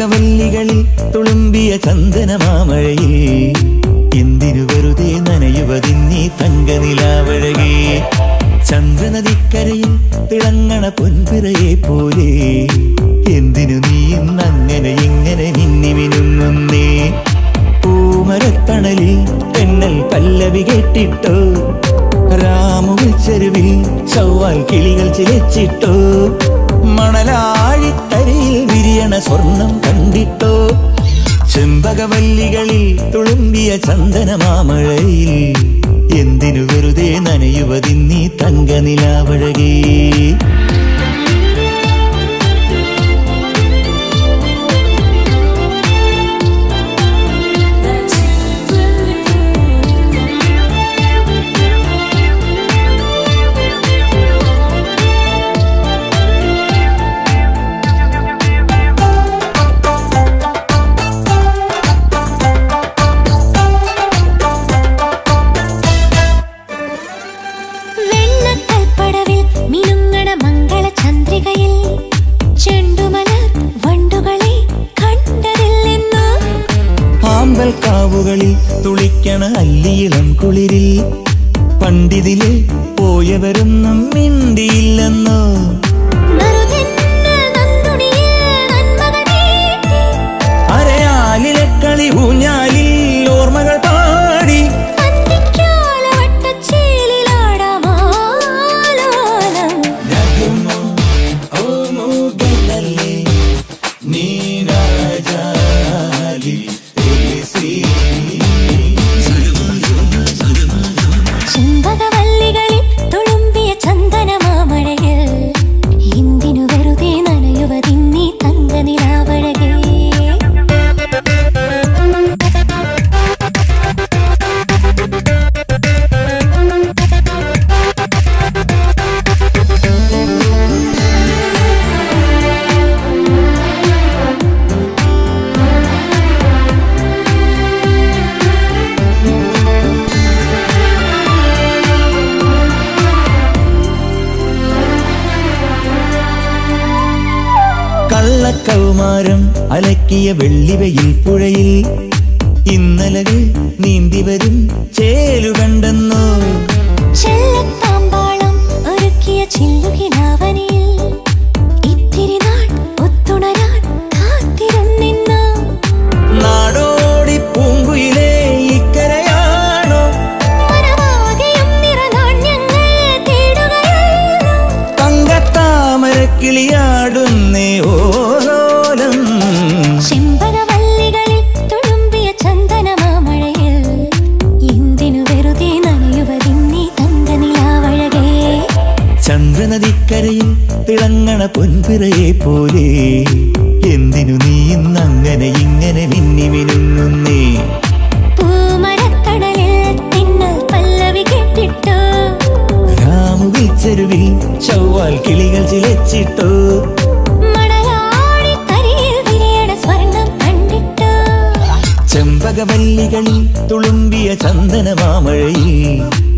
ചെമ്പകവല്ലികളിൽ തുളുമ്പിയ ചന്ദനമാമഴയിൽ എന്തിനു വെറുതെ നനയുവതിന്നീ തങ്കനിലാവഴകേ ചന്ദ്രനദിക്കരയിൽ തിളങ്ങണ പൊൻപിറയെ പോലെ എന്തിനു നീ ഇന്നങ്ങനെ ഇങ്ങനെ മിന്നി മിനുങ്ങുന്നേ പൂമരത്തണലിൽ തെന്നൽ പല്ലവി കേട്ടിട്ടോ രാമുവിൽ ചെരുവിൽ ചൊവ്വാൽ കിളികൾ ചിലച്ചിട്ടോ മണലാഴിത്തരയിൽ വിരിയണ സ്വർണം കണ്ടിട്ടോ ചെമ്പകവല്ലികളിൽ തുളുമ്പിയ ചന്ദനമാമഴയിൽ എന്തിനു വെറുതെ നനയുവതിന്നീ തങ്കനിലാവഴകേ വെണ്ണക്കൽപ്പടവിൽ മിനുങ്ങണ മംഗള ചന്ദ്രികയിൽ ചെണ്ടുമലർ വണ്ടുകളെ കണ്ടതില്ലെന്നോ ആമ്പൽ കാവുകളിൽ തുളിക്കണ അല്ലിയിളം കുളിരിൽ പണ്ടിതിലെ പോയവരൊന്നും മിണ്ടിയില്ലെന്നോ നറുതെന്നൽ നന്ദുണിയിൽ നന്മകൾ നീട്ടി അരയാലിലെ കളി ഊഞ്ഞാലിൽ ഓർമ്മകൾ പാടി അന്തിക്കാലവട്ടച്ചേലിലാടാമാലോലം ചെമ്പകവല്ലികളിൽ തുളുമ്പിയ ചന്ദനമാമഴയിൽ എന്തിനു വെറുതെ നനയുവതിന്നീ തങ്കനിലാവഴകേ കള്ളക്കൗമാരം അലക്കിയ വെള്ളിവയിൽ പുഴയിൽ ഇന്നലകൾ നീന്തി വരും ചേലു കണ്ടെന്നോ ചെല്ലത്താമ്പാളം ഒരുക്കിയ ചില്ലുകിനാവനിൽ ഇത്തിരി നാൾ ഒത്തുണരാൻ കാത്തിരുന്നിന്നോ നാടോടി പൂങ്കുയിലേ ഇക്കരയാണോ മനമാകെയും നിറനാണ്യങ്ങൾ തേടുകയല്ലോ തങ്കത്താമരക്കിളിയാടുന്നേ ഓലോലം ചെമ്പകവല്ലികളിൽ തുളുമ്പിയ ചന്ദനമാമഴയിൽ എന്തിനു വെറുതെ നനയുവതിന്നീ തങ്കനിലാവഴകേ ചന്ദ്രനദിക്കരയിൽ തിളങ്ങണ പൊൻപിറയെ പോലെ എന്തിനു നീ ഇന്നങ്ങനെ ഇങ്ങനെ മിന്നി മിനുങ്ങുന്നേ പൂമരത്തടലിൽ തിന്നൽ പല്ലവി കേട്ടിട്ടോ രാമുവിൽ ചെരുവിൽ ചൊവ്വാൽ കിളികൾ ചിലച്ചിട്ടോ മണലാടിത്തരിയിൽ വിരിയണ സ്വർണം കണ്ടിട്ടോ ചെമ്പകവല്ലികളിൽ തുളുമ്പിയ ചന്ദനമാമഴയിൽ